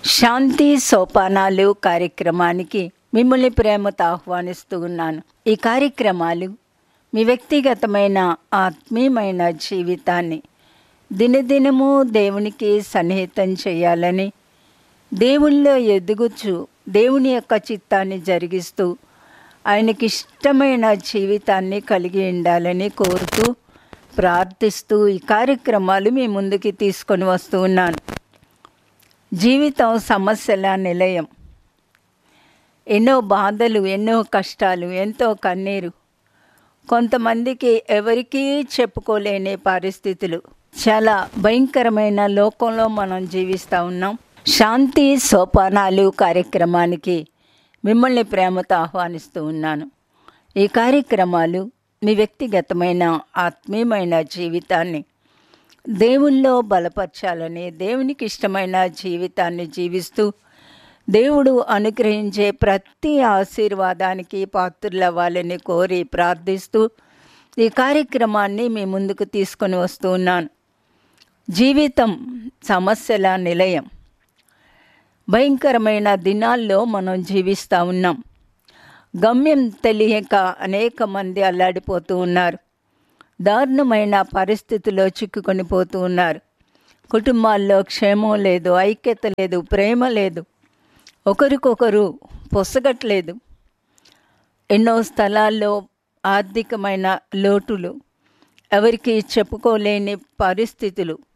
శాంతి సోపానాలు కార్యక్రమానికి మిమ్మల్ని ప్రేమతో ఆహ్వానిస్తూ ఉన్నాను ఈ కార్యక్రమాలు మీ వ్యక్తిగతమైన ఆత్మీయమైన జీవితాన్ని దినదినము దేవునికి సన్నిహితం చేయాలని దేవుళ్ళో ఎదుగుచు దేవుని యొక్క చిత్తాన్ని జరిగిస్తూ ఆయనకి ఇష్టమైన జీవితాన్ని కలిగి ఉండాలని కోరుతూ ప్రార్థిస్తూ ఈ కార్యక్రమాలు మీ ముందుకి తీసుకొని వస్తూ ఉన్నాను జీవితం సమస్యల నిలయం ఎన్నో బాధలు ఎన్నో కష్టాలు ఎంతో కన్నీరు కొంతమందికి ఎవరికీ చెప్పుకోలేని పరిస్థితులు చాలా భయంకరమైన లోకంలో మనం జీవిస్తూ ఉన్నాం శాంతి సోపానాలు కార్యక్రమానికి మిమ్మల్ని ప్రేమతో ఆహ్వానిస్తూ ఉన్నాను ఈ కార్యక్రమాలు మీ వ్యక్తిగతమైన ఆత్మీయమైన జీవితాన్ని దేవుల్లో బలపరచాలని దేవునికి ఇష్టమైన జీవితాన్ని జీవిస్తూ దేవుడు అనుగ్రహించే ప్రతి ఆశీర్వాదానికి పాత్రులవ్వాలని కోరి ప్రార్థిస్తూ ఈ కార్యక్రమాన్ని మీ ముందుకు తీసుకొని వస్తూ ఉన్నాను జీవితం సమస్యల నిలయం భయంకరమైన దినాల్లో మనం జీవిస్తూ ఉన్నాం గమ్యం తెలియక అనేక మంది అల్లాడిపోతూ ఉన్నారు దారుణమైన పరిస్థితిలో చిక్కుకొని పోతూ ఉన్నారు కుటుంబాల్లో క్షేమం లేదు ఐక్యత లేదు ప్రేమ లేదు ఒకరికొకరు పొసగట్లేదు ఎన్నో స్థలాల్లో ఆర్థికమైన లోటులు ఎవరికి చెప్పుకోలేని పరిస్థితులు